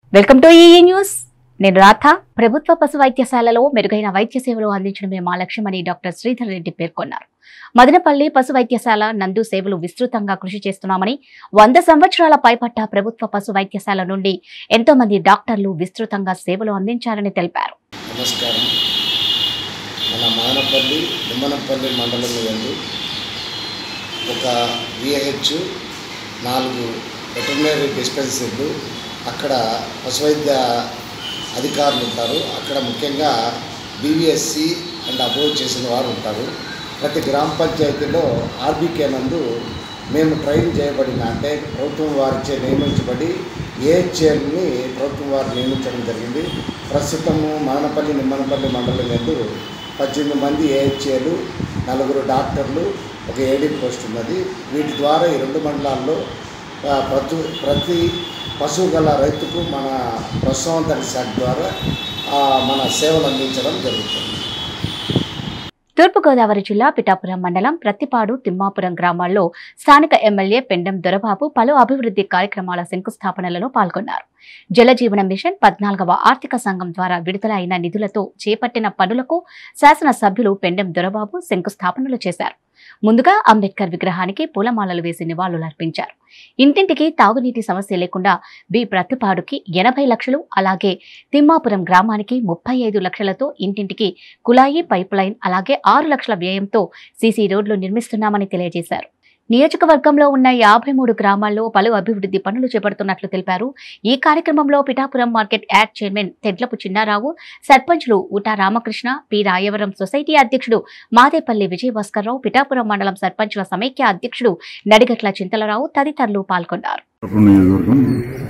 Welcome to ఈ news నేను రాధ ప్రభుత్వ పశు వైద్యశాలలో మెరుగైన వైద్య సేవలు అందించడమే మా లక్ష్యమని డాక్టర్ శ్రీధర్ రెడ్డి పేర్కొన్నారు మదనపల్లి పశు వైద్యశాల నందు సేవలు విస్తృతంగా కృషి చేస్తున్నామని వంద సంవత్సరాల పైపట్ట ప్రభుత్వ పశు వైద్యశాల నుండి ఎంతో మంది డాక్టర్లు విస్తృతంగా సేవలు అందించారని తెలిపారు నమస్కారం మన మదనపల్లి నిమ్మనపల్లి మండలం యందు ఒక విహెచ్ నాలుగు వెటర్నరీ డిస్పెన్సరీలు అక్కడ పశువైద్య అధికారులు ఉంటారు అక్కడ ముఖ్యంగా బీవీఎస్సి అండ్ అబోవ్ చేసిన వారు ఉంటారు ప్రతి గ్రామ పంచాయతీలో ఆర్బీకే నందు మేము ట్రైన్ చేయబడిన అంటే ప్రభుత్వం వారిచే నియమించబడి ఏహెచ్ఎల్ని ప్రభుత్వం వారు నియమించడం జరిగింది ప్రస్తుతము మదనపల్లి నిమ్మనపల్లి మండలం ఎందు పద్దెనిమిది మంది ఏహెచ్ఏలు నలుగురు డాక్టర్లు ఒక ఏడీ పోస్ట్ ఉన్నది వీటి ద్వారా ఈ రెండు మండలాల్లో ఆ, ప్రతి ప్రతి పశువు గల రైతుకు మన పశుసంవర్ధక శాఖ ద్వారా ఆ, మన సేవలు అందించడం జరుగుతుంది తూర్పుగోదావరి జిల్లా పిఠాపురం మండలం ప్రత్తిపాడు తిమ్మాపురం గ్రామాల్లో స్థానిక ఎమ్మెల్యే పెండెం దొరబాబు పలు అభివృద్ధి కార్యక్రమాల శంకుస్థాపనలలో పాల్గొన్నారు జలజీవన మిషన్ పద్నాలుగవ ఆర్థిక సంఘం ద్వారా విడుదల అయిన నిధులతో చేపట్టిన పనులకు శాసనసభ్యులు పెండెం దొరబాబు శంకుస్థాపనలు చేశారు ముందుగా అంబేద్కర్ విగ్రహానికి పూలమాలలు వేసి నివాళులర్పించారు ఇంటింటికి తాగునీటి సమస్య లేకుండా బి ప్రతిపాడుకి ఎనభై లక్షలు అలాగే తిమ్మాపురం గ్రామానికి ముప్పై ఐదు లక్షలతో ఇంటింటికి కుళాయి పైప్ లైన్ అలాగే ఆరు లక్షల వ్యయంతో సీసీ రోడ్లు నిర్మిస్తున్నామని తెలియజేశారు నియోజకవర్గంలో ఉన్న యాభై మూడు గ్రామాల్లో పలు అభివృద్ధి పనులు చేపడుతున్నట్లు తెలిపారు ఈ కార్యక్రమంలో Pithapuram market yard chairman Tedlapu Chinnarao సర్పంచ్లు ఉటా రామకృష్ణ పి రాయవరం సొసైటీ అధ్యక్షుడు మాదేపల్లి విజయభాస్కర్రావు పిఠాపురం మండలం సర్పంచ్ల సమైక్య అధ్యక్షుడు నడిగట్ల చింతలరావు తదితరులు పాల్గొన్నారు పిఠాపురం నియోజకవర్గం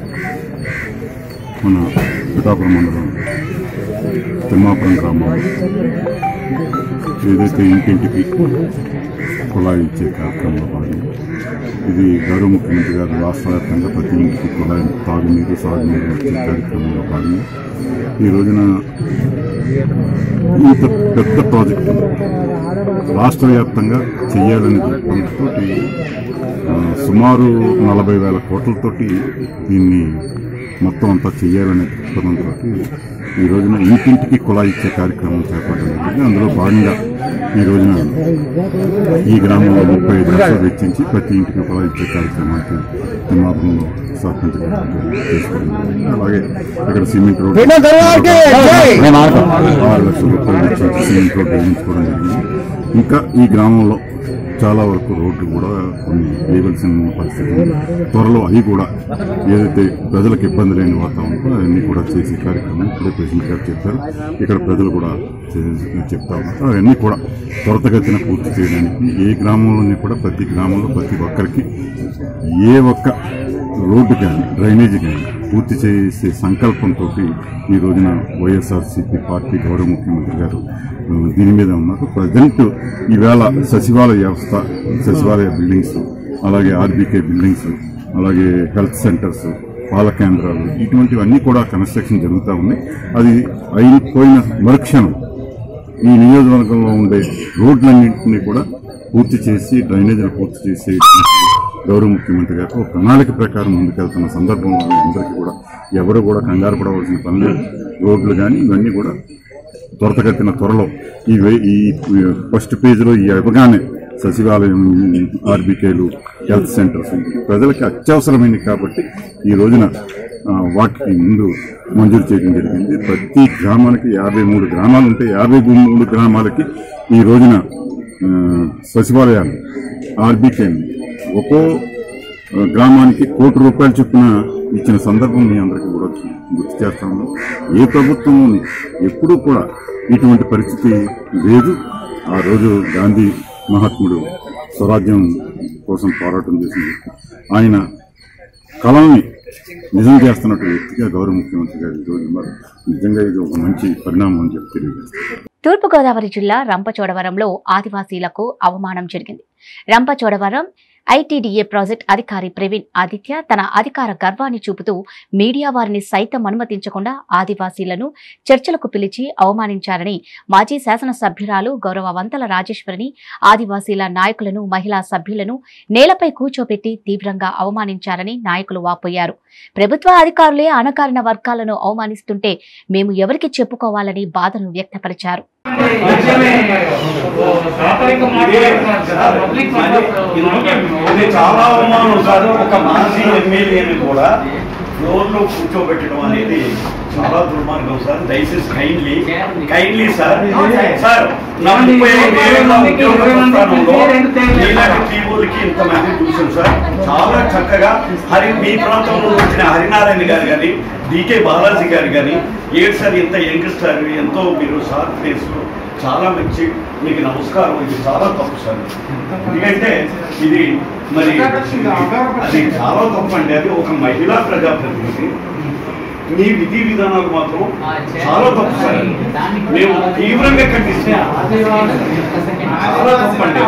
మన పిఠాపురం మండలం తిమ్మాపురం గ్రామం ఏదైతే ఇంటింటికి కుళాయి ఇచ్చే కార్యక్రమంలో భాగంగా ఇది గౌరవ ముఖ్యమంత్రి గారు రాష్ట్ర వ్యాప్తంగా ప్రతి ఇంటికి కుళాయి తాగునీరు సాగునీరు ఇచ్చే కార్యక్రమంలో భాగంగా ఈ రోజున ఇంత పెద్ద ప్రాజెక్టు రాష్ట్ర వ్యాప్తంగా చేయాలనే దృక్పథంతో సుమారు నలభై వేల కోట్లతోటి దీన్ని మొత్తం అంతా చేయాలనే దృక్పథంతో ఈ రోజున ఇంటింటికి కుళాయి ఇచ్చే కార్యక్రమం చేపట్టడం జరిగింది అందులో భాగంగా ఈ రోజున ఈ గ్రామంలో ముప్పై ఐదు లక్షలు వెచ్చించి ప్రతి ఇంటికి కుళాయి ఇచ్చే కార్యక్రమానికి తిమ్మాపురంలో సర్పంచ్ గారు చేసుకోవడం జరిగింది అలాగే ఇక్కడ సిమెంట్ రోడ్ ఆరు లక్షల రూపాయలు వెచ్చించి సిమెంట్ రోడ్ వేయించుకోవడం జరిగింది ఇంకా ఈ గ్రామంలో చాలా వరకు రోడ్లు కూడా కొన్ని వేయవలసిన పరిస్థితి ఉంది. త్వరలో అవి కూడా ఏదైతే ప్రజలకు ఇబ్బంది లేని వాతావరణంలో అవన్నీ కూడా చేసే కార్యక్రమం ఇప్పుడే ప్రెసిడెంట్ గారు చెప్పారు ఇక్కడ ప్రజలు కూడా చే- చెప్తా ఉన్నారు అవన్నీ కూడా త్వరితగతిన పూర్తి చేయడానికి ఏ గ్రామంలోని కూడా ప్రతి గ్రామంలో ప్రతి ఒక్కరికి ఏ ఒక్క రోడ్డు కానీ డ్రైనేజీ కానీ పూర్తి చేసే సంకల్పంతో ఈ రోజున వైఎస్ఆర్సీపీ పార్టీ గౌరవ ముఖ్యమంత్రి గారు ఆ, దీని మీద ఉన్నారు ప్రజెంట్ ఈవేళ సచివాలయ వ్యవస్థ సచివాలయ బిల్డింగ్స్ అలాగే ఆర్బీకే బిల్డింగ్స్ అలాగే హెల్త్ సెంటర్స్ పాల కేంద్రాలు ఇటువంటివన్నీ కూడా కన్స్ట్రక్షన్ జరుగుతూ ఉన్నాయి అది అయిపోయిన మరుక్షణం ఈ నియోజకవర్గంలో ఉండే రోడ్లన్నింటినీ కూడా పూర్తి చేసి డ్రైనేజీలు పూర్తి చేసి గౌరవ ముఖ్యమంత్రి గారు ఒక ప్రణాళిక ప్రకారం ముందుకెళ్తున్న సందర్భంలో అందరికీ కూడా ఎవరు కూడా కంగారు పడవలసిన పని లేదు రోడ్లు కానీ ఇవన్నీ కూడా త్వరతగతిన త్వరలో ఈ వే- ఈ ఫస్ట్ పేజీలో ఈ ఇవ్వగానే సచివాలయం ఆర్బీకేలు హెల్త్ సెంటర్స్ ప్రజలకి అత్యవసరమైనవి కాబట్టి ఈ రోజున ఆ, వాటికి ముందు మంజూరు చేయడం జరిగింది ప్రతి గ్రామానికి యాభై మూడు గ్రామాలు ఉంటే యాభై మూడు గ్రామాలకి ఈ రోజున ఆ, సచివాలయాలు ఆర్బీకేలు ఒక్కో ఆ, గ్రామానికి కోటి రూపాయలు చొప్పున ఇచ్చిన సందర్భం మీ అందరికీ కూడా గుర్తు చేస్తాము ఏ ప్రభుత్వంలోని ఎప్పుడూ కూడా ఇటువంటి పరిస్థితి లేదు ఆ రోజు గాంధీ మహాత్ముడు స్వరాజ్యం కోసం పోరాటం చేసిన వ్యక్తి ఆయన కళల్ని నిజం చేస్తున్నట్టు వ్యక్తిగా గౌరవ ముఖ్యమంత్రి గారు ఈరోజు ఉన్నారు నిజంగా ఇది ఒక మంచి పరిణామం అని చెప్పి తెలియజేస్తారు తూర్పుగోదావరి జిల్లా రంపచోడవరంలో ఆదివాసీలకు అవమానం జరిగింది రంపచోడవరం ఐటీడీఏ ప్రాజెక్ట్ అధికారి ప్రవీణ్ ఆదిత్య తన అధికార గర్వాన్ని చూపుతూ మీడియా వారిని సైతం అనుమతించకుండా ఆదివాసీలను చర్చలకు పిలిచి అవమానించారని మాజీ శాసనసభ్యురాలు గౌరవ వంతల రాజేశ్వరిని ఆదివాసీల నాయకులను మహిళా సభ్యులను నేలపై కూర్చోబెట్టి తీవ్రంగా అవమానించారని నాయకులు వాపోయారు ప్రభుత్వ అధికారులే అణకారిన వర్గాలను అవమానిస్తుంటే మేము ఎవరికి చెప్పుకోవాలని బాధను వ్యక్తపరిచారు ఇది చాలా అవమానం సార్ ఒక మాజీ ఎమ్మెల్యేని కూడా ఫ్లోర్లో కూర్చోబెట్టడం అనేది చాలా దుర్మార్గం సార్ దయచేసి కైండ్లీ కైండ్లీ సార్ సార్ నా ముప్పై ఐదు ఏళ్ళ ఉద్యోగ ప్రస్థానంలో ఇలాంటి పీపుల్కి ఇంతమంది చూసాం సార్ చాలా చక్కగా హరి మీ ప్రాంతంలో వచ్చిన హరినారాయణ గారు కానీ డికే బాలాజీ గారు కానీ ఏడు సార్ ఇంత యంగ్స్టర్ ఎంతో మీరు సార్ ఫేస్ చాలా మంచి మీకు నమస్కారం ఇది చాలా తప్పు సార్ ఎందుకంటే ఇది మరి అది చాలా తప్పు అండి అది ఒక మహిళా ప్రజాప్రతినిధి మీ విధి విధానాలు మాత్రం చాలా తప్పు సార్ మేము తీవ్రంగా ఖండిస్తున్నాం చాలా తప్పు అండి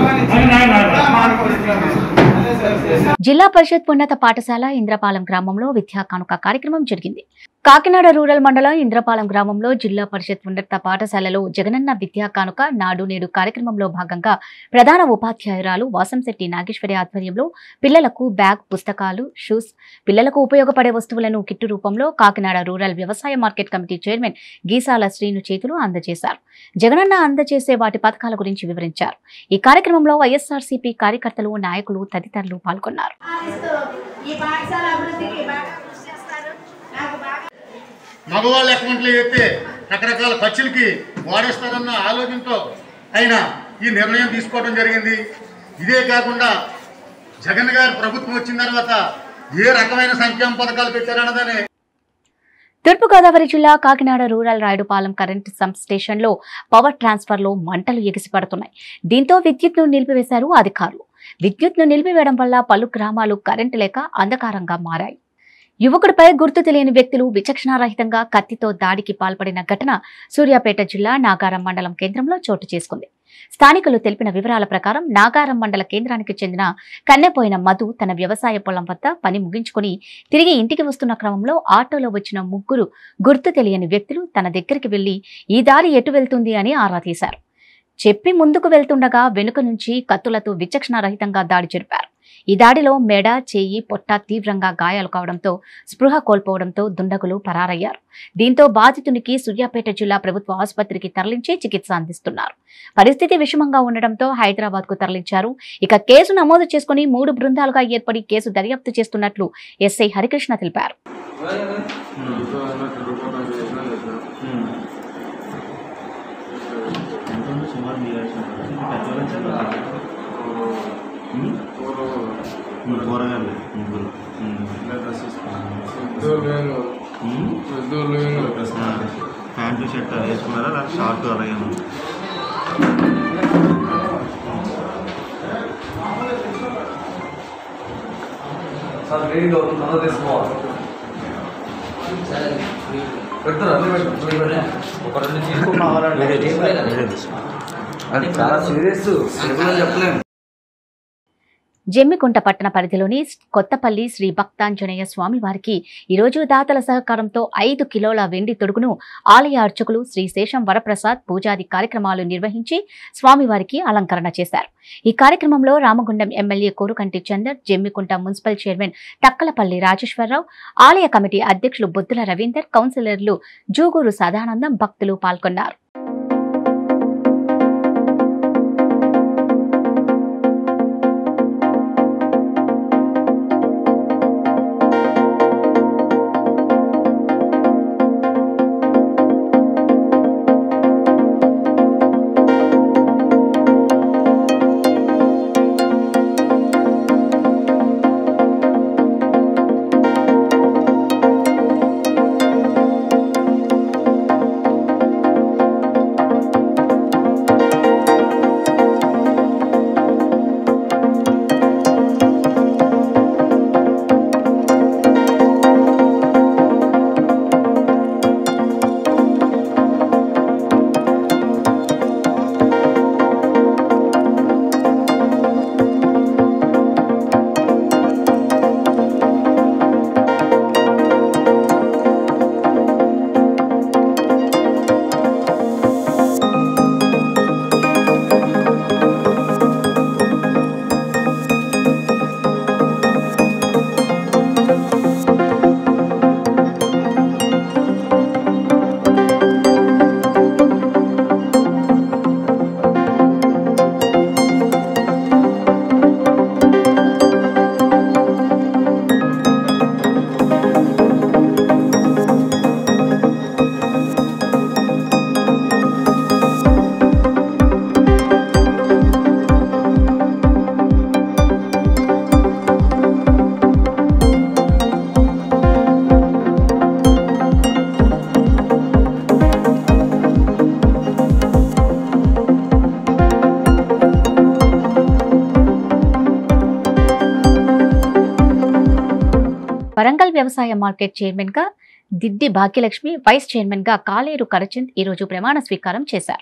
జిల్లా పరిషత్ ఉన్నత పాఠశాల ఇంద్రపాలెం గ్రామంలో విద్యా కానుక కార్యక్రమం జరిగింది కాకినాడ రూరల్ మండలం ఇంద్రపాలెం గ్రామంలో జిల్లా పరిషత్ ఉన్నత పాఠశాలలో జగనన్న విద్యా కానుక నాడు నేడు కార్యక్రమంలో భాగంగా ప్రధాన ఉపాధ్యాయురాలు వాసంశెట్టి నాగేశ్వరి ఆధ్వర్యంలో పిల్లలకు బ్యాగ్ పుస్తకాలు షూస్ పిల్లలకు ఉపయోగపడే వస్తువులను కిట్టు రూపంలో కాకినాడ రూరల్ వ్యవసాయ market committee chairman Geesala Srinu చేతులు అందజేశారు జగనన్న అందజేసే వాటి పథకాల గురించి వివరించారు ఈ కార్యక్రమంలో వైఎస్ఆర్సీపీ కార్యకర్తలు నాయకులు తదితరులు పాల్గొన్నారు ఆశిస్తూ ఈ పాఠశాల అభివృద్ధికి బాగా కృషి చేస్తారు నాకు బాగా మగవాళ్ళ అకౌంట్లు అయితే రకరకాల ఖర్చులకి వాడేస్తారన్న ఆలోచనతో ఆయన ఈ నిర్ణయం తీసుకోవడం జరిగింది ఇదే కాకుండా జగన్ గారి ప్రభుత్వం వచ్చిన తర్వాత ఏ రకమైన సంక్షేమ పథకాలు పెట్టారన్నదనే తూర్పుగోదావరి జిల్లా Kakinada rural Rayudupalem current sump స్టేషన్లో పవర్ ట్రాన్స్ఫర్లో మంటలు ఎగిసిపడుతున్నాయి దీంతో విద్యుత్ను నిలిపివేశారు అధికారులు విద్యుత్ను నిలిపివేయడం వల్ల పలు గ్రామాలు కరెంటు లేక అంధకారంగా మారాయి యువకుడిపై గుర్తు తెలియని వ్యక్తులు విచక్షణారహితంగా కత్తితో దాడికి పాల్పడిన ఘటన సూర్యాపేట జిల్లా నాగారం మండలం కేంద్రంలో చోటు చేసుకుంది స్థానికులు తెలిపిన వివరాల ప్రకారం నాగారం మండల కేంద్రానికి చెందిన కన్నెపోయిన మధు తన వ్యవసాయ పొలం వద్ద పని ముగించుకుని తిరిగి ఇంటికి వస్తున్న క్రమంలో ఆటోలో వచ్చిన ముగ్గురు గుర్తు తెలియని వ్యక్తులు తన దగ్గరికి వెళ్లి ఈ దారి ఎటు వెళ్తుంది అని ఆరా తీశారు చెప్పి ముందుకు వెళ్తుండగా వెనుక నుంచి కత్తులతో విచక్షణారహితంగా దాడి జరిపారు ఈ దాడిలో మెడ చేయి పొట్ట తీవ్రంగా గాయాలు కావడంతో స్పృహ కోల్పోవడంతో దుండగులు పరారయ్యారు దీంతో బాధితునికి సూర్యాపేట జిల్లా ప్రభుత్వ ఆసుపత్రికి తరలించి చికిత్స అందిస్తున్నారు పరిస్థితి విషమంగా ఉండడంతో హైదరాబాద్ కు తరలించారు ఇక కేసు నమోదు చేసుకుని మూడు బృందాలుగా ఏర్పడి కేసు దర్యాప్తు చేస్తున్నట్లు ఎస్ఐ హరికృష్ణ తెలిపారు కూరగాయలు ముగ్గురు ప్యాంటు షర్ట్ అది వేసుకున్నారా లేదా షార్ట్ అలాగే ఉంది సార్ వేడి అవుతుంది అందరూ తీసుకోవాలి పెడతారు అన్నీ పెట్టు ఒక రెండు చీపు కావాలండి అది చాలా సీరియస్ చెప్పలేము జమ్మికుంట పట్టణ పరిధిలోని కొత్తపల్లి శ్రీ భక్తాంజనేయ స్వామి వారికి ఈరోజు దాతల సహకారంతో ఐదు కిలోల వెండి తొడుగును ఆలయ అర్చకులు శ్రీ శేషం వరప్రసాద్ పూజాది కార్యక్రమాలు నిర్వహించి స్వామివారికి అలంకరణ చేశారు ఈ కార్యక్రమంలో Ramagundam MLA Korukanti Chandar Jammikunta municipal chairman Takkalapalli Rajeswararao ఆలయ కమిటీ అధ్యక్షులు బొద్దుల రవీందర్ కౌన్సిలర్లు జూగూరు సదానందం భక్తులు పాల్గొన్నారు వ్యవసాయ మార్కెట్ చైర్మన్ గా దిద్ది భాగ్యలక్ష్మి వైస్ చైర్మన్ గా కాలేరు కరచంద్ ఈ రోజు ప్రమాణ స్వీకారం చేశారు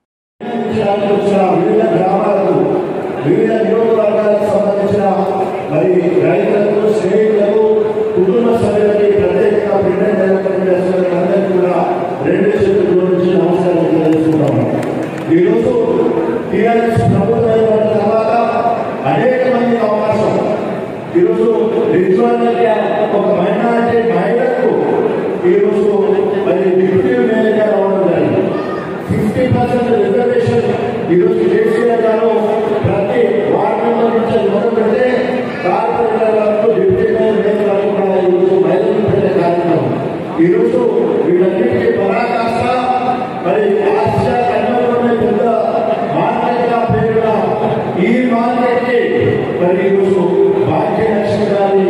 వచ్చిన వివిధ గ్రామాలకు వివిధ నియోజకవర్గాలకు సంబంధించిన మరి రైతులకు శ్రేణులకు కుటుంబ సభ్యులకి ప్రత్యేకంగా ప్రింటెడ్ డెవలప్మెంట్ అందరికీ కూడా రెండు చేతులు జోడించి నమస్కారం తెలియజేసుకుంటాము ఈరోజు టీఆర్ఎస్ ప్రభుత్వం ఏర్పడిన తర్వాత అనేక మందికి అవకాశం ఈరోజు రిజువల్గా ఒక మైనారిటీ మహిళకు ఈరోజు మరి డిప్యూటీ మేయర్గా రావడం జరిగింది ఫిఫ్టీ పర్సెంట్ రిజర్వేషన్ ఈరోజు కేసీఆర్ గారు ప్రతి వార్డు మెంబర్ నుంచి మొదలు పెడితే కార్పొరేటర్ వరకు డిప్యూటీ మేయర్ మేయర్ వరకు కూడా ఈరోజు మహిళలు పెట్టే కార్యక్రమం ఈరోజు వీళ్ళన్నిటికీ పరాకాష్ట మరి ఆసియా ఖండంలోనే పెద్ద మార్కెట్ గా పేరున్న ఈ మార్కెట్ కి మరి ఈరోజు భాగ్యలక్ష్మి గారి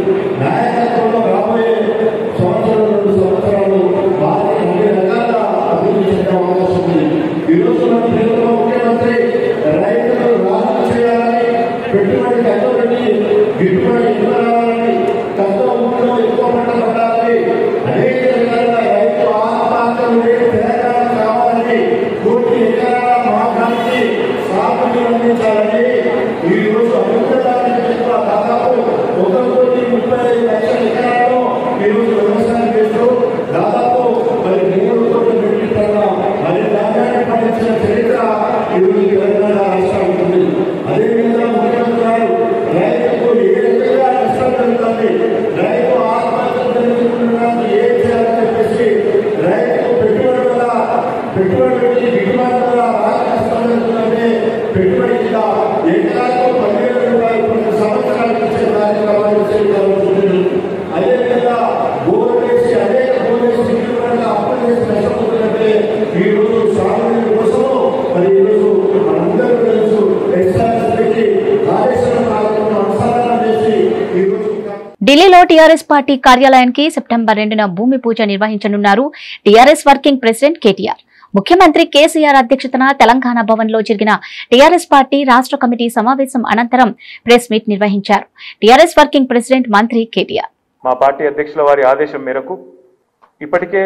నాయకత్వంలో రాబోయే సంవత్సరం రెండు సంవత్సరాలు వారికి అన్ని రకాల అభివృద్ధి చెందే అవకాశం ఉంది ఈరోజు మన ప్రియతమ ముఖ్యమంత్రి రైతులు రాజు చేయాలని పెట్టుబడి కట్టబడి గిట్టుబడి ఎక్కువ రావాలని తక్కువ ఊళ్ళో ఎక్కువ పంట పడాలని అనేక విధాలుగా రైతు ఆత్మహత్యలు లేని తెలంగాణ కావాలని కోటి ఎకరాల మాగానికి సాగునీరు అందించాలని ఈ రోజు అభివృద్ధి చెప్పిన దాదాపు ఒక కోటి ముప్పై ఐదు లక్షల ఎకరాల్లో ఈ రోజు వ్యవసాయం చేస్తూ దాదాపు మరి మూడు కోట్ల మెట్రిక్ టన్నుల మరి ధాన్యాన్ని పండించిన చరిత్ర ఈ రోజు తెలంగాణ రాష్ట్రానికి ఉంది అదేవిధంగా ముఖ్యమంత్రి గారు రైతుకు ఏ రకంగా నష్టం జరుగుతుంది రైతు ఆత్మహత్య జరుగుతుండడానికి ఏం చేయాలని చెప్పేసి రైతుకు పెట్టుబడి వల్ల పెట్టుబడి పెట్టి గిట్టుబాటు వల్ల రాక నష్టం జరుగుతుందంటే పెట్టుబడి కింద ఎకరాలకు పదివేల రూపాయలు కొన్ని సంవత్సరాలకు ఇచ్చే కార్యక్రమాలు చేయాలనుకుంటున్నారు అదేవిధంగా బోర్ వేసి అనేక బోర్ వేసి నీళ్లు పడక అప్పులు చేసి నష్టపోతున్నట్టే ఈ రోజు సాగునీరు కోసం మరి ఈ రోజు మనందరూ తెలుసు ఎక్స్ట్రాస్ పెట్టి కాళేశ్వరం ప్రాజెక్టును అనుసంధానం చేసి ఈ రోజు ఢిల్లీలో టీఆర్ఎస్ పార్టీ కార్యాలయానికి సెప్టెంబర్ రెండున భూమి పూజ నిర్వహించనున్నారు టీఆర్ఎస్ వర్కింగ్ ప్రెసిడెంట్ కేటీఆర్ ముఖ్యమంత్రి కేసీఆర్ అధ్యక్షతన తెలంగాణ భవన్ లో జరిగిన టీఆర్ఎస్ పార్టీ రాష్ట్ర కమిటీ సమావేశం అనంతరం ప్రెస్ మీట్ నిర్వహించారు టీఆర్ఎస్ వర్కింగ్ ప్రెసిడెంట్ మంత్రి కేటీఆర్ మా పార్టీ అధ్యక్షుల వారి ఆదేశం మేరకు ఇప్పటికే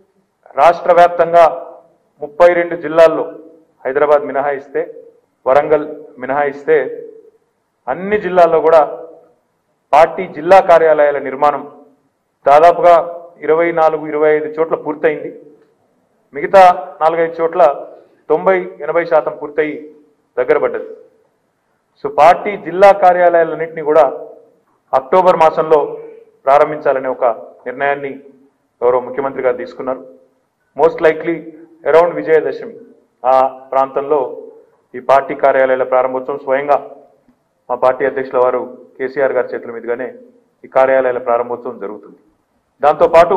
రాష్ట్ర వ్యాప్తంగా ముప్పై రెండు జిల్లాల్లో హైదరాబాద్ మినహాయిస్తే వరంగల్ మినహాయిస్తే అన్ని జిల్లాల్లో కూడా పార్టీ జిల్లా కార్యాలయాల నిర్మాణం దాదాపుగా ఇరవై నాలుగు ఇరవై ఐదు చోట్ల పూర్తయింది మిగతా నాలుగైదు చోట్ల తొంభై ఎనభై శాతం పూర్తయి దగ్గర పడ్డది సో పార్టీ జిల్లా కార్యాలయాలన్నింటినీ కూడా అక్టోబర్ మాసంలో ప్రారంభించాలనే ఒక నిర్ణయాన్ని గౌరవ ముఖ్యమంత్రి గారు తీసుకున్నారు మోస్ట్ లైక్లీ అరౌండ్ విజయదశమి ఆ ప్రాంతంలో ఈ పార్టీ కార్యాలయాల ప్రారంభోత్సవం స్వయంగా మా పార్టీ అధ్యక్షుల వారు కేసీఆర్ గారి చేతుల మీదుగానే ఈ కార్యాలయాల ప్రారంభోత్సవం జరుగుతుంది దాంతోపాటు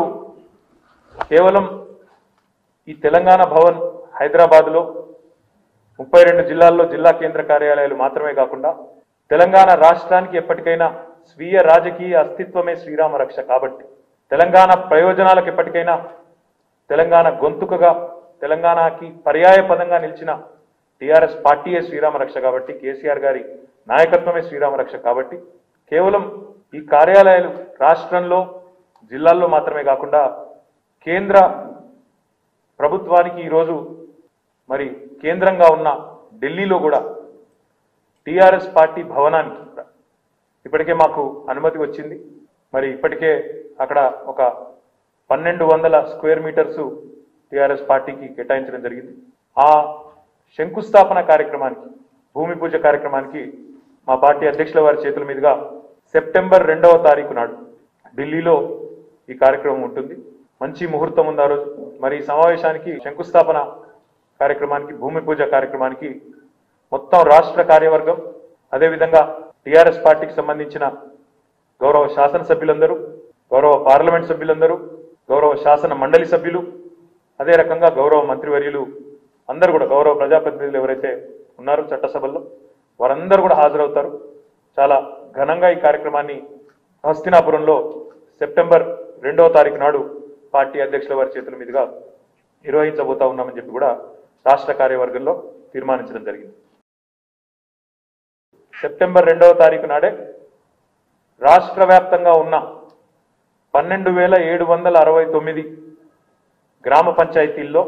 కేవలం ఈ తెలంగాణ భవన్ హైదరాబాద్లో ముప్పై రెండు జిల్లాల్లో జిల్లా కేంద్ర కార్యాలయాలు మాత్రమే కాకుండా తెలంగాణ రాష్ట్రానికి ఎప్పటికైనా స్వీయ రాజకీయ అస్తిత్వమే శ్రీరామ రక్ష కాబట్టి తెలంగాణ ప్రయోజనాలకు ఎప్పటికైనా తెలంగాణ గొంతుకగా తెలంగాణకి పర్యాయ పదంగా నిలిచిన టీఆర్ఎస్ పార్టీయే శ్రీరామ రక్ష కాబట్టి కేసీఆర్ గారి నాయకత్వమే శ్రీరామ రక్ష కాబట్టి కేవలం ఈ కార్యాలయాలు రాష్ట్రంలో జిల్లాల్లో మాత్రమే కాకుండా కేంద్ర ప్రభుత్వానికి ఈరోజు మరి కేంద్రంగా ఉన్న ఢిల్లీలో కూడా టీఆర్ఎస్ పార్టీ భవనానికి కూడా ఇప్పటికే మాకు అనుమతి వచ్చింది మరి ఇప్పటికే అక్కడ ఒక పన్నెండు వందల స్క్వేర్ మీటర్స్ టీఆర్ఎస్ పార్టీకి కేటాయించడం జరిగింది ఆ శంకుస్థాపన కార్యక్రమానికి భూమి పూజ కార్యక్రమానికి మా పార్టీ అధ్యక్షుల వారి చేతుల మీదుగా సెప్టెంబర్ రెండవ తారీఖు నాడు ఢిల్లీలో ఈ కార్యక్రమం ఉంటుంది మంచి ముహూర్తం ఉంది ఆ రోజు మరి ఈ సమావేశానికి శంకుస్థాపన కార్యక్రమానికి భూమి పూజ కార్యక్రమానికి మొత్తం రాష్ట్ర కార్యవర్గం అదేవిధంగా టీఆర్ఎస్ పార్టీకి సంబంధించిన గౌరవ శాసనసభ్యులందరూ గౌరవ పార్లమెంట్ సభ్యులందరూ గౌరవ శాసన మండలి సభ్యులు అదే రకంగా గౌరవ మంత్రివర్యులు అందరూ కూడా గౌరవ ప్రజాప్రతినిధులు ఎవరైతే ఉన్నారో చట్టసభల్లో వారందరూ కూడా హాజరవుతారు చాలా ఘనంగా ఈ కార్యక్రమాన్ని హస్తినాపురంలో సెప్టెంబర్ రెండవ తారీఖు నాడు పార్టీ అధ్యక్షుల వారి చేతుల మీదుగా నిర్వహించబోతా ఉన్నామని చెప్పి కూడా రాష్ట్ర కార్యవర్గంలో తీర్మానించడం జరిగింది సెప్టెంబర్ రెండవ తారీఖు నాడే రాష్ట్ర వ్యాప్తంగా ఉన్న పన్నెండు వేల ఏడు వందల అరవై తొమ్మిది గ్రామ పంచాయతీల్లో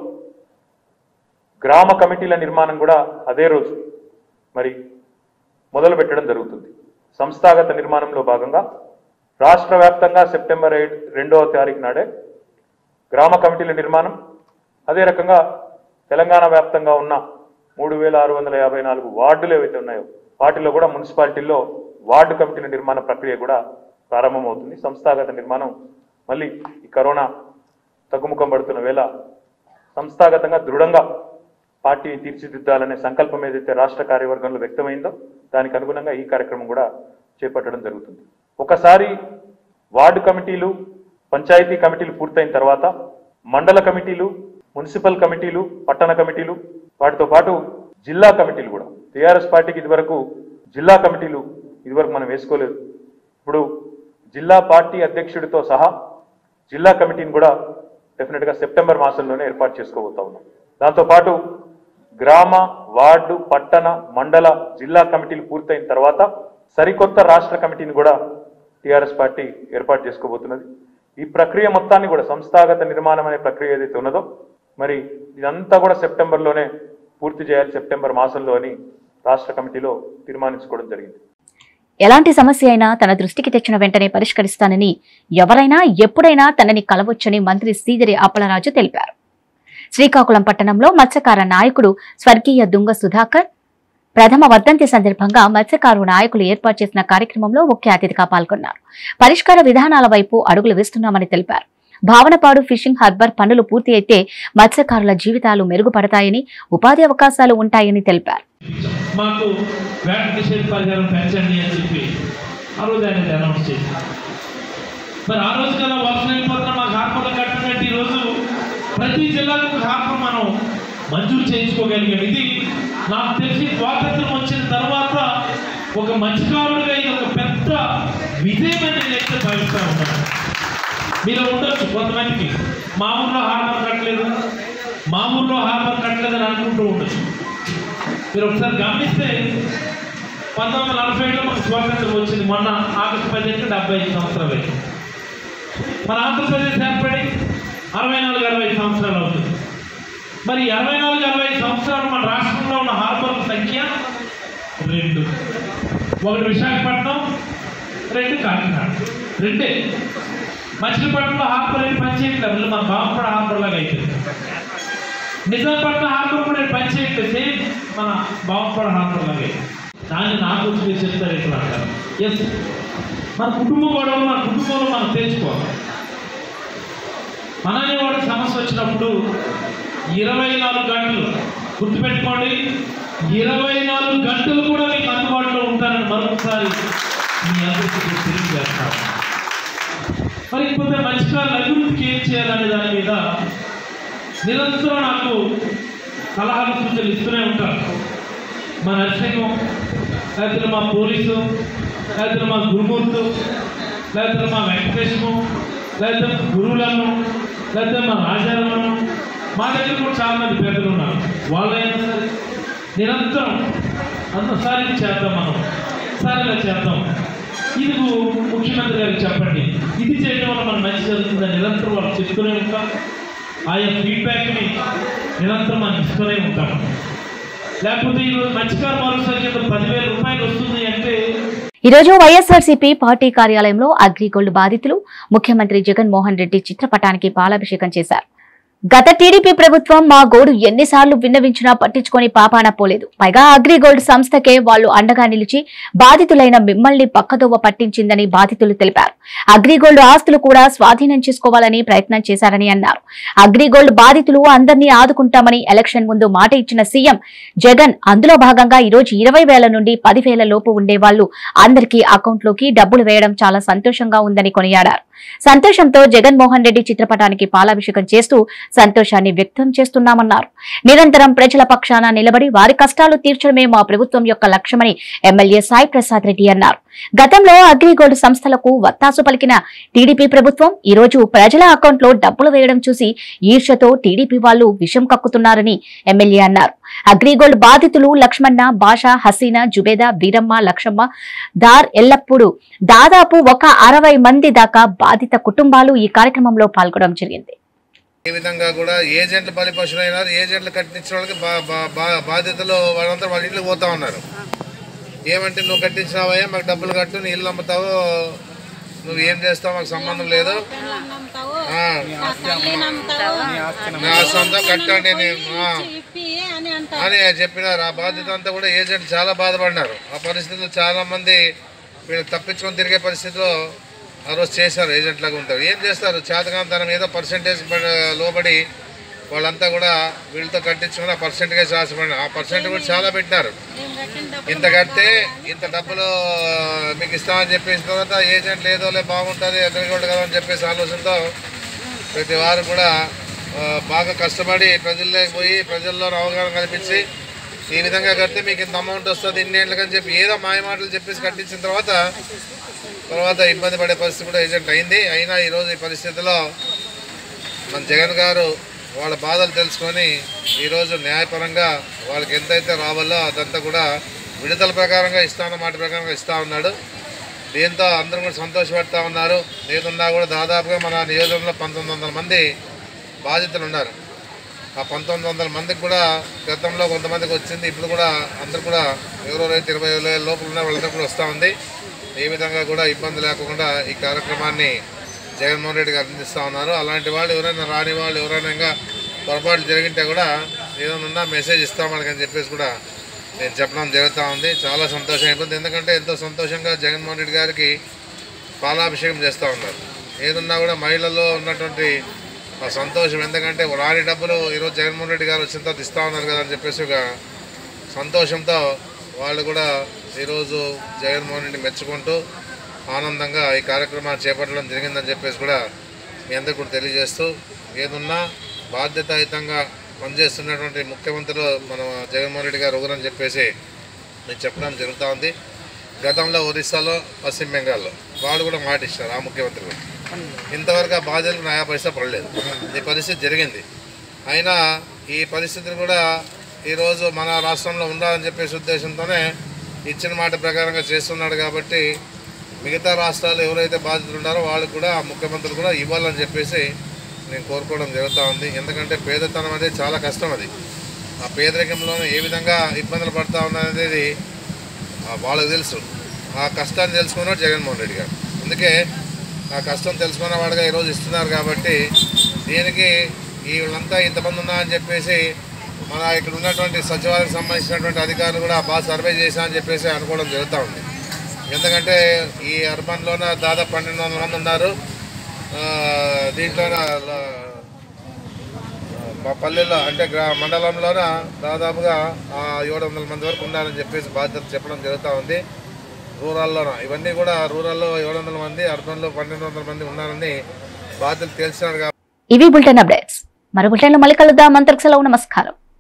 గ్రామ కమిటీల నిర్మాణం కూడా అదే రోజు మరి మొదలు పెట్టడం జరుగుతుంది సంస్థాగత నిర్మాణంలో భాగంగా రాష్ట్ర వ్యాప్తంగా సెప్టెంబర్ ఐదు రెండవ తారీఖు నాడే గ్రామ కమిటీల నిర్మాణం అదే రకంగా తెలంగాణ వ్యాప్తంగా ఉన్న మూడు వేల ఆరు వందల యాభై నాలుగు వార్డులు ఏవైతే ఉన్నాయో వాటిలో కూడా మున్సిపాలిటీల్లో వార్డు కమిటీల నిర్మాణ ప్రక్రియ కూడా ప్రారంభమవుతుంది సంస్థాగత నిర్మాణం మళ్ళీ ఈ కరోనా తగ్గుముఖం పడుతున్న వేళ సంస్థాగతంగా దృఢంగా పార్టీని తీర్చిదిద్దాలనే సంకల్పం ఏదైతే రాష్ట్ర కార్యవర్గంలో వ్యక్తమైందో దానికి అనుగుణంగా ఈ కార్యక్రమం కూడా చేపట్టడం జరుగుతుంది ఒకసారి వార్డు కమిటీలు పంచాయతీ కమిటీలు పూర్తయిన తర్వాత మండల కమిటీలు మున్సిపల్ కమిటీలు పట్టణ కమిటీలు వాటితో పాటు జిల్లా కమిటీలు కూడా టీఆర్ఎస్ పార్టీకి ఇదివరకు జిల్లా కమిటీలు ఇదివరకు మనం వేసుకోలేదు ఇప్పుడు జిల్లా పార్టీ అధ్యక్షుడితో సహా జిల్లా కమిటీని కూడా డెఫినెట్గా సెప్టెంబర్ మాసంలోనే ఏర్పాటు చేసుకోబోతా ఉన్నాం దాంతోపాటు గ్రామ వార్డు పట్టణ మండల జిల్లా కమిటీలు పూర్తయిన తర్వాత సరికొత్త రాష్ట్ర కమిటీని కూడా టీఆర్ఎస్ పార్టీ ఏర్పాటు చేసుకోబోతున్నది ఈ ప్రక్రియ మొత్తాన్ని కూడా సంస్థాగత నిర్మాణం అనే ప్రక్రియ ఏదైతే ఉన్నదో మరి ఇదంతా కూడా సెప్టెంబర్లోనే పూర్తి చేయాలి సెప్టెంబర్ మాసంలో అని రాష్ట్ర కమిటీలో తీర్మానించుకోవడం జరిగింది ఎలాంటి సమస్య అయినా తన దృష్టికి తెచ్చిన వెంటనే పరిష్కరిస్తానని ఎవరైనా ఎప్పుడైనా తనని కలవచ్చని మంత్రి శ్రీగిరి అప్పలరాజు తెలిపారు శ్రీకాకుళం పట్టణంలో మత్స్యకార నాయకుడు స్వర్గీయ దుంగ సుధాకర్ ప్రథమ వర్ధంతి సందర్భంగా మత్స్యకారు నాయకులు ఏర్పాటు చేసిన కార్యక్రమంలో ముఖ్య అతిథిగా పాల్గొన్నారు పరిష్కార విధానాల వైపు అడుగులు వేస్తున్నామని తెలిపారు భావనపాడు ఫిషింగ్ హార్బర్ పనులు పూర్తి అయితే మత్స్యకారుల జీవితాలు మెరుగుపడతాయని ఉపాధి అవకాశాలు ఉంటాయని తెలిపారు మాకు వ్యాట్ నిషేధ పరిహారం పెంచండి అని చెప్పి ఆ రోజు ఆయన అనౌన్స్ చేశారు మరి ఆ రోజు కదా వర్షం వెళ్ళిపోతున్న మాకు హార్బర్లు కట్టినట్టు ఈరోజు ప్రతి జిల్లాకు ఒక హార్బర్ మనం మంజూరు చేయించుకోగలిగాం ఇది నాకు తెలిసి స్వాతంత్రం వచ్చిన తర్వాత ఒక మత్స్యకారుడిగా ఇది ఒక పెద్ద విజయం అని నేనైతే భావిస్తూ ఉన్నాను మీరు ఉండొచ్చు కొంతమందికి మా ఊర్లో హార్బర్ కట్టలేదు మా ఊర్లో హార్బర్ కట్టలేదు అని అనుకుంటూ ఉండొచ్చు మీరు ఒకసారి గమనిస్తే పంతొమ్మిది వందల నలభై ఏడులో మనకు స్వాతంత్రం వచ్చింది మొన్న ఆగస్టు పదిహేను డెబ్బై ఐదు సంవత్సరాలు అయింది మన ఆంధ్రప్రదేశ్ ఏర్పడి అరవై నాలుగు అరవై ఐదు సంవత్సరాలు అవుతుంది మరి అరవై నాలుగు అరవై ఐదు సంవత్సరాలు మన రాష్ట్రంలో ఉన్న హార్బర్ల సంఖ్య రెండు ఒకటి విశాఖపట్నం రెండు కాకినాడ రెండే మచిలీపట్నంలో హార్బర్ అయితే పనిచేయట్లేదు మన బాంపడ హార్బర్ లాగా అయిపోయింది నిజాంపట్నం హార్బర్ కూడా పనిచేయట్లేదు సేమ్ మన బాంపడ హార్బర్ లాగే దాన్ని నా గురించి మీరు చెప్తారు ఎట్లా అంటారు ఎస్ మన కుటుంబ గొడవలు మన కుటుంబంలో మనం తెచ్చుకోవాలి మన అనేవాడికి సమస్య వచ్చినప్పుడు ఇరవై నాలుగు గంటలు గుర్తుపెట్టుకోండి ఇరవై నాలుగు గంటలు కూడా మీకు అందుబాటులో ఉంటారని మరొకసారి మీ అందరికీ తెలియజేస్తాను మరి ఇప్పుడు మత్స్యకారుల అభివృద్ధికి ఏం చేయాలనే దాని మీద నిరంతరం నాకు సలహాలు సూచనలు ఇస్తూనే ఉంటారు మా నర్సింగం లేకపోతే మా పోలీసు లేకపోతే మా గురుమూర్తు లేకపోతే మా వెంకటేశము లేకపోతే గురువులను లేకపోతే మా రాజాలను మా దగ్గర కూడా చాలా మంది పెద్దలు ఉన్నారు వాళ్ళైనా సరే నిరంతరం అంతసారి ఇది చేద్దాం మనం సార్ ఇలా చేద్దాం ఇది ముఖ్యమంత్రి గారికి చెప్పండి ఇది చేయడం వల్ల మనం మంచి జరుగుతుందని నిరంతరం వాళ్ళు చెప్తూనే ఉంటాం ఆయా ఫీడ్బ్యాక్ని నిరంతరం మనం ఇస్తూనే ఉంటాం లేకపోతే ఈరోజు మత్స్యకార భరోసా కింద పదివేల రూపాయలు వస్తుంది అంటే ఈ రోజు వైఎస్ఆర్సీపీ పార్టీ కార్యాలయంలో అగ్రిగోల్డ్ బాధితులు ముఖ్యమంత్రి జగన్మోహన్ రెడ్డి చిత్రపటానికి పాలాభిషేకం చేశారు గత టీడీపీ ప్రభుత్వం మా గోడు ఎన్నిసార్లు విన్నవించినా పట్టించుకొని పాపాన పోలేదు పైగా అగ్రిగోల్డ్ సంస్థకే వాళ్లు అండగా నిలిచి బాధితులైన మిమ్మల్ని పక్కదోవ పట్టించిందని బాధితులు తెలిపారు అగ్రిగోల్డ్ ఆస్తులు కూడా స్వాధీనం చేసుకోవాలని ప్రయత్నం చేశారని అన్నారు అగ్రిగోల్డ్ బాధితులు అందరినీ ఆదుకుంటామని ఎలక్షన్ ముందు మాట ఇచ్చిన సీఎం జగన్ అందులో భాగంగా ఈ రోజు ఇరవై వేల నుండి పదివేల లోపు ఉండే వాళ్ళు అందరికీ అకౌంట్లోకి డబ్బులు వేయడం చాలా సంతోషంగా ఉందని కొనియాడారు సంతోషంతో జగన్మోహన్ రెడ్డి చిత్రపటానికి పాలాభిషేకం చేస్తూ సంతోషాన్ని వ్యక్తం చేస్తున్నామన్నారు నిరంతరం ప్రజల పక్షాన నిలబడి వారి కష్టాలు తీర్చడమే మా ప్రభుత్వం యొక్క లక్ష్యమని ఎమ్మెల్యే సాయి ప్రసాద్ రెడ్డి అన్నారు గతంలో అగ్రిగోల్డ్ సంస్థలకు వత్తాసు పలికిన టీడీపీ ప్రభుత్వం ఈ రోజు ప్రజల అకౌంట్లో డబ్బులు వేయడం చూసి ఈర్ష్యతో టీడీపీ వాళ్లు విషం కక్కుతున్నారని ఎమ్మెల్యే అన్నారు అగ్రిగోల్డ్ బాధితులు లక్ష్మణ భాష హసీనా జుబేదా వీరమ్మ లక్షమ్మ దార్ ఎల్లప్పుడు దాదాపు ఒక అరవై మంది దాకా బాధిత కుటుంబాలు ఈ కార్యక్రమంలో పాల్గొనడం జరిగింది ఈ విధంగా కూడా ఏజెంట్లు బలిపశులైనారు ఏజెంట్లు కట్టించిన వాళ్ళకి బా బా- బా- బాధ్యతలు వాళ్ళంతా వాళ్ళ ఇంట్లోకి పోతా ఉన్నారు ఏమంటే నువ్వు కట్టించినావయ్యా మాకు డబ్బులు కట్టు నీ ఇల్లు అమ్ముతావు నువ్వు ఏం చేస్తావు మాకు సంబంధం లేదు ఆ. నా ఆస్తి అంతా కట్టండి నేను ఆ. అని చెప్పినారు ఆ బాధ్యత అంతా కూడా ఏజెంట్ చాలా బాధపడినారు ఆ పరిస్థితుల్లో చాలా మంది వీళ్ళు తప్పించుకొని తిరిగే పరిస్థితిలో ఆ రోజు చేశారు ఏజెంట్ లాగా ఉంటారు ఏం చేస్తారు చేతకాంతనం ఏదో పర్సంటేజ్ లోబడి వాళ్ళంతా కూడా వీళ్ళతో కట్టించుకుని ఆ పర్సెంటేజ్ రాసిపడినారు ఆ పర్సెంట్ కూడా చాలా పెట్టినారు ఇంత కడితే ఇంత డబ్బులు మీకు ఇస్తామని చెప్పేసిన తర్వాత ఏజెంట్ లేదోలే బాగుంటుంది ఎదురుగోడు కదా అని చెప్పేసి ఆలోచనతో ప్రతి వారు కూడా ఆ, బాగా కష్టపడి ప్రజల్లోకి పోయి ప్రజల్లో అవగాహన కల్పించి ఈ విధంగా కడితే మీకు ఇంత అమౌంట్ వస్తుంది ఇన్ని ఏళ్ళకని చెప్పి ఏదో మాయ మాటలు చెప్పేసి కట్టించిన తర్వాత తర్వాత ఇబ్బంది పడే పరిస్థితి కూడా ఏజెంట్ అయింది అయినా ఈరోజు ఈ పరిస్థితిలో మన జగన్ గారు వాళ్ళ బాధలు తెలుసుకొని ఈరోజు న్యాయపరంగా వాళ్ళకి ఎంతైతే రావాలో అదంతా కూడా విడుదల ప్రకారంగా ఇస్తాన మాట ప్రకారంగా ఇస్తూ ఉన్నాడు దీంతో అందరూ కూడా సంతోషపడతా ఉన్నారు ఏదున్నా కూడా దాదాపుగా మన నియోజకవర్గంలో పంతొమ్మిది వందల మంది బాధితులు ఉన్నారు ఆ పంతొమ్మిది వందల మందికి కూడా గతంలో కొంతమందికి వచ్చింది ఇప్పుడు కూడా అందరు కూడా ఎవరెవరైతే ఇరవై వేల లోపల ఉన్న వాళ్ళందరూ కూడా వస్తూ ఉంది ఏ విధంగా కూడా ఇబ్బంది లేకుండా ఈ కార్యక్రమాన్ని జగన్మోహన్ రెడ్డి గారు అందిస్తూ ఉన్నారు అలాంటి వాళ్ళు ఎవరైనా రాని వాళ్ళు ఎవరైనా ఇంకా పొరపాట్లు జరిగింటే కూడా ఏదైనా ఉన్నా మెసేజ్ ఇస్తాం వాళ్ళకని చెప్పేసి కూడా నేను చెప్పడం జరుగుతూ ఉంది చాలా సంతోషం అయిపోతుంది ఎందుకంటే ఎంతో సంతోషంగా జగన్మోహన్ రెడ్డి గారికి పాలాభిషేకం చేస్తూ ఉన్నారు ఏదున్నా కూడా మహిళల్లో ఉన్నటువంటి ఆ సంతోషం ఎందుకంటే రాని డబ్బులు ఈరోజు జగన్మోహన్ రెడ్డి గారు వచ్చిన తర్వాత ఇస్తూ ఉన్నారు కదా అని చెప్పేసి ఒక సంతోషంతో వాళ్ళు కూడా ఈరోజు జగన్మోహన్ రెడ్డి మెచ్చుకుంటూ ఆనందంగా ఈ కార్యక్రమాన్ని చేపట్టడం జరిగిందని చెప్పేసి కూడా మీ అందరికీ కూడా తెలియజేస్తూ ఏదున్నా బాధ్యతాయుతంగా పనిచేస్తున్నటువంటి ముఖ్యమంత్రులు మన జగన్మోహన్ రెడ్డి గారు ఒకరని చెప్పేసి నేను చెప్పడం జరుగుతూ ఉంది గతంలో ఒరిస్సాలో పశ్చిమ బెంగాల్లో వాళ్ళు కూడా మాట ఇచ్చారు ఆ ముఖ్యమంత్రి కూడా ఇంతవరకు ఆ బాధ్యతలకు నయా పైసా పడలేదు ఈ పరిస్థితి జరిగింది అయినా ఈ పరిస్థితిని కూడా ఈరోజు మన రాష్ట్రంలో ఉండాలని చెప్పేసి ఉద్దేశంతోనే ఇచ్చిన మాట ప్రకారంగా చేస్తున్నాడు కాబట్టి మిగతా రాష్ట్రాలు ఎవరైతే బాధితులు ఉన్నారో వాళ్ళకు కూడా ఆ ముఖ్యమంత్రులు కూడా ఇవ్వాలని చెప్పేసి నేను కోరుకోవడం జరుగుతూ ఉంది ఎందుకంటే పేదతనం అనేది చాలా కష్టం అది ఆ పేదరికంలోనే ఏ విధంగా ఇబ్బందులు పడతా ఉన్నది ఆ వాళ్ళకి తెలుసు ఆ కష్టాన్ని తెలుసుకున్నాడు జగన్మోహన్ రెడ్డి గారు అందుకే ఆ కష్టం తెలుసుకున్న వాడుగా ఈరోజు ఇస్తున్నారు కాబట్టి దీనికి ఈ వీళ్ళంతా ఇంతమంది ఉన్నా అని చెప్పేసి మన ఇక్కడ ఉన్నటువంటి సచివాలయం సంబంధించినటువంటి అధికారులు కూడా బాగా సర్వే చేశా అని చెప్పేసి అనుకోవడం జరుగుతూ ఉంది ఎందుకంటే ఈ అర్బన్లోన దాదాపు పన్నెండు వందల మంది ఉన్నారు ఆ, దీంట్లోన ల- మా పల్లెల్లో అంటే గ్రా మండలంలోన దాదాపుగా ఆ, ఏడు వందల మంది వరకు ఉండాలని చెప్పేసి బాధ్యత చెప్పడం జరుగుతూ ఉంది రూరల్లోన ఇవన్నీ కూడా రూరల్లో ఏడు వందల మంది అర్బన్లో పన్నెండు వందల మంది ఉన్నారని బాధ్యత తెలిసినారు కాబట్టి ఇవి బులెటిన్ అప్డేట్స్ మరో బులెటిన్లో మళ్ళీ కలుద్దాం అంతకు సెలవు నమస్కారం